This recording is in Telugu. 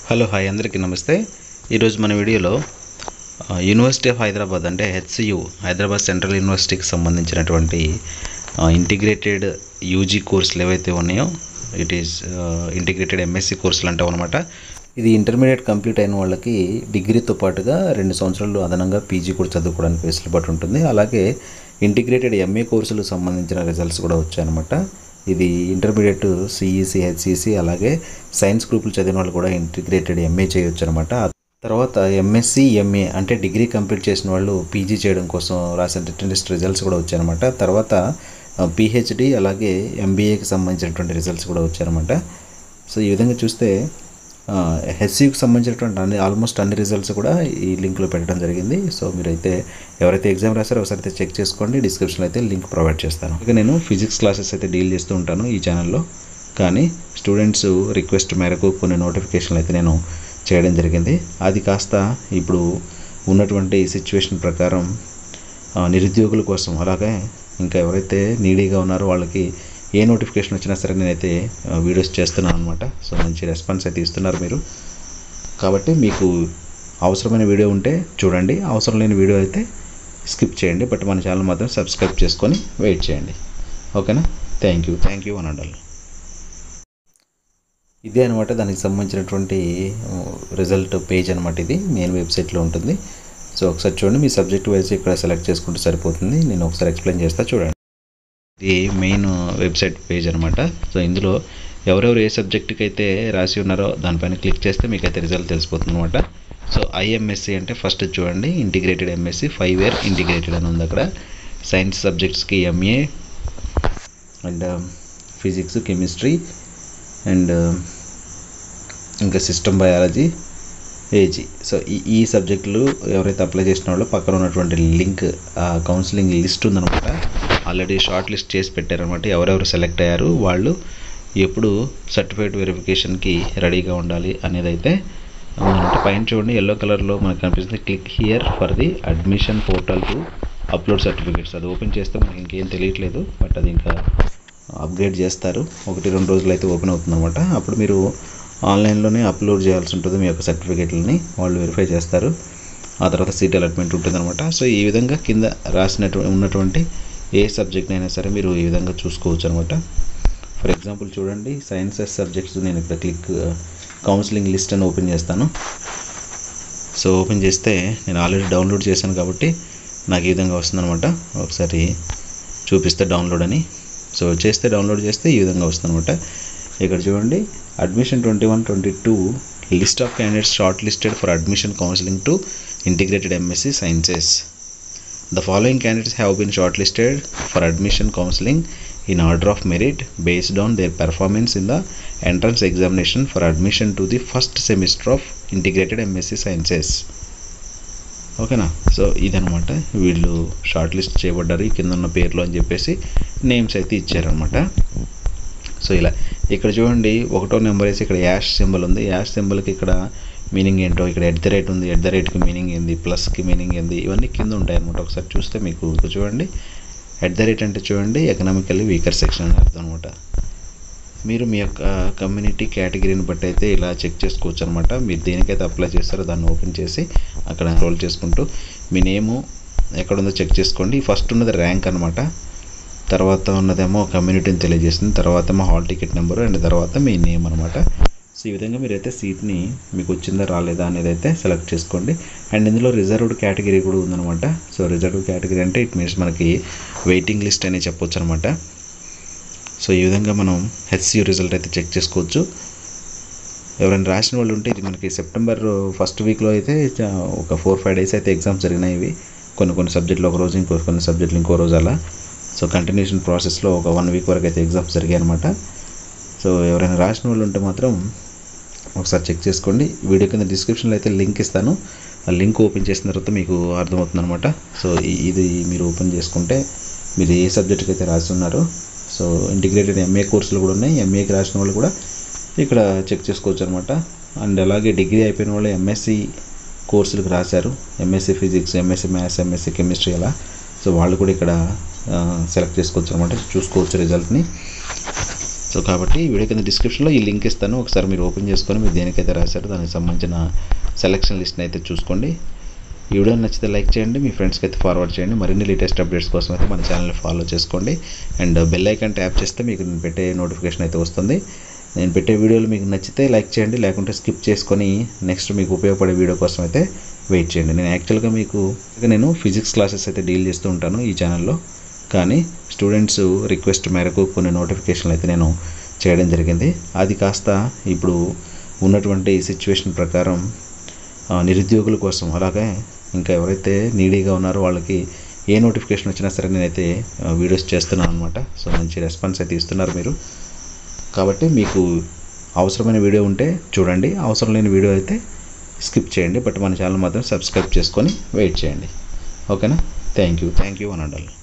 హలో హాయ్ అందరికీ నమస్తే ఈరోజు మన వీడియోలో ఆ, యూనివర్సిటీ ఆఫ్ హైదరాబాద్ అంటే హెచ్సియు హైదరాబాద్ సెంట్రల్ యూనివర్సిటీకి సంబంధించినటువంటి ఆ, ఇంటిగ్రేటెడ్ యూజీ కోర్సులు ఏవైతే ఉన్నాయో ఇట్ ఈస్ ఇంటిగ్రేటెడ్ ఎంఎస్సి కోర్సులు అంటాం అనమాట ఇది ఇంటర్మీడియట్ కంప్లీట్ అయిన వాళ్ళకి డిగ్రీతో పాటుగా రెండు సంవత్సరాలు అదనంగా పీజీ కూడా చదువుకోవడానికి వెసులుబాటు ఉంటుంది అలాగే ఇంటిగ్రేటెడ్ ఎంఏ కోర్సులకు సంబంధించిన రిజల్ట్స్ కూడా వచ్చాయన్నమాట ఇది ఇంటర్మీడియట్ సిఈసి హెచ్సిసి అలాగే సైన్స్ గ్రూపులు చదివిన వాళ్ళు కూడా ఇంటిగ్రేటెడ్ ఎంఏ చేయొచ్చు అనమాట తర్వాత ఎంఎస్సి ఎంఏ అంటే డిగ్రీ కంప్లీట్ చేసిన వాళ్ళు పీజీ చేయడం కోసం రాసిన రిటర్న్ లిస్ట్ రిజల్ట్స్ కూడా వచ్చాయన్నమాట తర్వాత పిహెచ్డి అలాగే ఎంబీఏకి సంబంధించినటువంటి రిజల్ట్స్ కూడా వచ్చాయన్నమాట సో ఈ విధంగా చూస్తే హెచ్సికి సంబంధించినటువంటి అన్ని ఆల్మోస్ట్ అన్ని రిజల్ట్స్ కూడా ఈ లింక్లో పెట్టడం జరిగింది సో మీరైతే ఎవరైతే ఎగ్జామ్ రాశారో ఒకసారి అయితే చెక్ చేసుకోండి డిస్క్రిప్షన్లో అయితే లింక్ ప్రొవైడ్ చేస్తాను ఇక నేను ఫిజిక్స్ క్లాసెస్ అయితే డీల్ చేస్తూ ఉంటాను ఈ ఛానల్లో కానీ స్టూడెంట్స్ రిక్వెస్ట్ మేరకు కొన్ని నోటిఫికేషన్లు అయితే నేను చేయడం జరిగింది అది కాస్త ఇప్పుడు ఉన్నటువంటి సిచ్యువేషన్ ప్రకారం ఆ, నిరుద్యోగుల కోసం అలాగే ఇంకా ఎవరైతే నీడీగా ఉన్నారో వాళ్ళకి ఏ నోటిఫికేషన్ వచ్చినా సరే నేనైతే ఆ, వీడియోస్ చేస్తున్నాను అనమాట సో మంచి రెస్పాన్స్ అయితే ఇస్తున్నారు మీరు కాబట్టి మీకు అవసరమైన వీడియో ఉంటే చూడండి అవసరం లేని వీడియో అయితే స్కిప్ చేయండి బట్ మన ఛానల్ మాత్రం సబ్స్క్రైబ్ చేసుకొని వెయిట్ చేయండి ఓకేనా థ్యాంక్ యూ థ్యాంక్ యూ అనండాలి ఇదే అనమాట దానికి సంబంధించినటువంటి రిజల్ట్ పేజ్ అనమాట ఇది మెయిన్ వెబ్సైట్లో ఉంటుంది సో ఒకసారి చూడండి మీ సబ్జెక్ట్ వైజ్ ఇక్కడ సెలెక్ట్ చేసుకుంటే సరిపోతుంది నేను ఒకసారి ఎక్స్ప్లెయిన్ చేస్తా చూడండి ఇది మెయిన్ వెబ్సైట్ పేజ్ అనమాట సో ఇందులో ఎవరెవరు ఏ సబ్జెక్ట్కి అయితే రాసి ఉన్నారో దానిపైన క్లిక్ చేస్తే మీకు అయితే రిజల్ట్ తెలిసిపోతుంది అనమాట సో ఐఎంఎస్సి అంటే ఫస్ట్ చూడండి integrated MSc five year integrated అని ఉంది అక్కడ సైన్స్ సబ్జెక్ట్స్కి MA and physics chemistry and ఇంకా సిస్టమ్ బయాలజీ ఏజీ సో ఈ ఈ సబ్జెక్టులు ఎవరైతే అప్లై చేసిన వాళ్ళు పక్కన ఉన్నటువంటి లింక్ కౌన్సిలింగ్ లిస్ట్ ఉందన్నమాట ఆల్రెడీ షార్ట్ లిస్ట్ చేసి పెట్టారనమాట ఎవరెవరు సెలెక్ట్ అయ్యారు వాళ్ళు ఎప్పుడు సర్టిఫికేట్ వెరిఫికేషన్కి రెడీగా ఉండాలి అనేది అయితే ఉందన్నమాట పైన చూడండి ఎల్లో కలర్లో మనకు కనిపిస్తుంది click here for the admission portal to upload certificates అది ఓపెన్ చేస్తే మనకి ఇంకేం తెలియట్లేదు బట్ అది ఇంకా అప్గ్రేడ్ చేస్తారు ఒకటి రెండు రోజులు అయితే ఓపెన్ అవుతుంది అనమాట అప్పుడు మీరు ఆన్లైన్లోనే అప్లోడ్ చేయాల్సి ఉంటుంది మీ యొక్క సర్టిఫికేట్లని వాళ్ళు వెరిఫై చేస్తారు ఆ తర్వాత సీట్ అలాట్మెంట్ ఉంటుంది అనమాట సో ఈ విధంగా కింద రాసినటు ఉన్నటువంటి ఏ సబ్జెక్ట్ అయినా సరే మీరు ఈ విధంగా చూసుకోవచ్చు అనమాట ఫర్ ఎగ్జాంపుల్ చూడండి సైన్సెస్ సబ్జెక్ట్స్ నేను ఇక్కడ క్లిక్ కౌన్సిలింగ్ లిస్ట్ అని ఓపెన్ చేస్తాను సో ఓపెన్ చేస్తే నేను ఆల్రెడీ డౌన్లోడ్ చేశాను కాబట్టి నాకు ఈ విధంగా వస్తుందన్నమాట ఒకసారి చూపిస్తే డౌన్లోడ్ అని సో చేస్తే డౌన్లోడ్ చేస్తే ఈ విధంగా వస్తుంది అనమాట ఇక్కడ చూడండి admission twenty one twenty two list of candidates short listed for admission counselling to integrated MSc sciences The following candidates have been shortlisted for admission counseling in order of merit based on their performance in the entrance examination for admission to the first semester of integrated MSc Sciences. ఓకేనా సో ఇదనమాట వీళ్ళు షార్ట్ లిస్ట్ చేయబడ్డారు ఈ కింద ఉన్న పేర్లు అని చెప్పేసి నేమ్స్ అయితే ఇచ్చారనమాట సో ఇలా ఇక్కడ చూడండి ఒకటో నెంబర్ వేసి ఇక్కడ యాష్ సింబల్ ఉంది యాష్ సింబల్కి ఇక్కడ మీనింగ్ ఏంటో ఇక్కడ ఎట్ ద రేట్ ఉంది ఎట్ ద రేట్కి మీనింగ్ ఏంది ప్లస్కి మీనింగ్ ఏంది ఇవన్నీ కింద ఉంటాయి అనమాట ఒకసారి చూస్తే మీకు ఇక్కడ చూడండి ఎట్ ద రేట్ అంటే చూడండి ఎకనామికల్లీ వీకర్ సెక్షన్ అని అర్థం అనమాట మీరు మీ యొక్క కమ్యూనిటీ కేటగిరీని బట్టి అయితే ఇలా చెక్ చేసుకోవచ్చు అనమాట మీరు దేనికైతే అప్లై చేస్తారో దాన్ని ఓపెన్ చేసి అక్కడ రోల్ చేసుకుంటూ మీ నేము ఎక్కడుందో చెక్ చేసుకోండి ఫస్ట్ ఉన్నది ర్యాంక్ అనమాట తర్వాత ఉన్నదేమో కమ్యూనిటీని తెలియజేస్తుంది తర్వాత ఏమో హాల్ టికెట్ నెంబరు అండ్ తర్వాత మీ నేమ్ అనమాట సో ఈ విధంగా మీరైతే సీట్ని మీకు వచ్చిందా రాలేదా అనేది అయితే సెలెక్ట్ చేసుకోండి అండ్ ఇందులో రిజర్వ్డ్ కేటగిరీ కూడా ఉందన్నమాట సో రిజర్వ్డ్ కేటగిరీ అంటే ఇట్ మీన్స్ మనకి వెయిటింగ్ లిస్ట్ అని చెప్పొచ్చు అనమాట సో ఈ విధంగా మనం హెచ్సియు రిజల్ట్ అయితే చెక్ చేసుకోవచ్చు ఎవరైనా రాసిన వాళ్ళు ఉంటే ఇది మనకి సెప్టెంబర్ ఫస్ట్ వీక్లో అయితే చా- ఒక ఫోర్ ఫైవ్ డేస్ అయితే ఎగ్జామ్స్ జరిగినాయి ఇవి కొన్ని కొన్ని సబ్జెక్టులు ఒక రోజు ఇంకో కొన్ని సబ్జెక్టులు ఇంకో రోజు అలా సో కంటిన్యూషన్ ప్రాసెస్లో ఒక వన్ వీక్ వరకు అయితే ఎగ్జామ్స్ జరిగాయి అనమాట సో ఎవరైనా రాసిన వాళ్ళు ఉంటే మాత్రం ఒకసారి చెక్ చేసుకోండి వీడియో కింద డిస్క్రిప్షన్లో అయితే లింక్ ఇస్తాను ఆ లింక్ ఓపెన్ చేసిన తర్వాత మీకు అర్థమవుతుంది అనమాట సో ఈ- ఇది మీరు ఓపెన్ చేసుకుంటే మీరు ఏ సబ్జెక్ట్కి అయితే రాసి ఉన్నారో సో ఇంటిగ్రేటెడ్ ఎంఏ కోర్సులు కూడా ఉన్నాయి ఎంఏకి రాసిన వాళ్ళు కూడా ఇక్కడ చెక్ చేసుకోవచ్చు అనమాట అండ్ అలాగే డిగ్రీ అయిపోయిన వాళ్ళు ఎంఎస్సి కోర్సులకు రాశారు MSc physics MSc maths MSc chemistry అలా సో వాళ్ళు కూడా ఇక్కడ సెలెక్ట్ చేసుకోవచ్చు అనమాట చూసుకోవచ్చు రిజల్ట్ని సో కాబట్టి ఈ వీడియో కింద డిస్క్రిప్షన్లో ఈ లింక్ ఇస్తాను ఒకసారి మీరు ఓపెన్ చేసుకొని మీరు దేనికైతే రాశారో దానికి సంబంధించిన సెలక్షన్ లిస్ట్ని అయితే చూసుకోండి ఈ వీడియో నచ్చితే లైక్ చేయండి మీ ఫ్రెండ్స్కి అయితే ఫార్వర్డ్ చేయండి మరిన్ని లేటెస్ట్ అప్డేట్స్ కోసం అయితే మన ఛానల్ని ఫాలో చేసుకోండి అండ్ బెల్ ఐకాన్ ట్యాప్ చేస్తే మీకు నేను పెట్టే నోటిఫికేషన్ అయితే వస్తుంది నేను పెట్టే వీడియోలు మీకు నచ్చితే లైక్ చేయండి లేకుంటే స్కిప్ చేసుకొని నెక్స్ట్ మీకు ఉపయోగపడే వీడియో కోసం అయితే వెయిట్ చేయండి నేను యాక్చువల్గా మీకు నేను ఫిజిక్స్ క్లాసెస్ అయితే డీల్ చేస్తూ ఉంటాను ఈ ఛానల్లో కానీ స్టూడెంట్స్ రిక్వెస్ట్ మేరకు కొన్ని నోటిఫికేషన్లు అయితే నేను చేయడం జరిగింది అది కాస్త ఇప్పుడు ఉన్నటువంటి సిచ్యువేషన్ ప్రకారం ఆ, నిరుద్యోగుల కోసం అలాగే ఇంకా ఎవరైతే నీడీగా ఉన్నారో వాళ్ళకి ఏ నోటిఫికేషన్ వచ్చినా సరే నేనైతే ఆ, వీడియోస్ చేస్తున్నాను అనమాట సో మంచి రెస్పాన్స్ అయితే ఇస్తున్నారు మీరు కాబట్టి మీకు అవసరమైన వీడియో ఉంటే చూడండి అవసరం లేని వీడియో అయితే స్కిప్ చేయండి బట్ మన ఛానల్ మాత్రం సబ్స్క్రైబ్ చేసుకొని వెయిట్ చేయండి ఓకేనా థ్యాంక్ యూ థ్యాంక్ యూ అనండాలి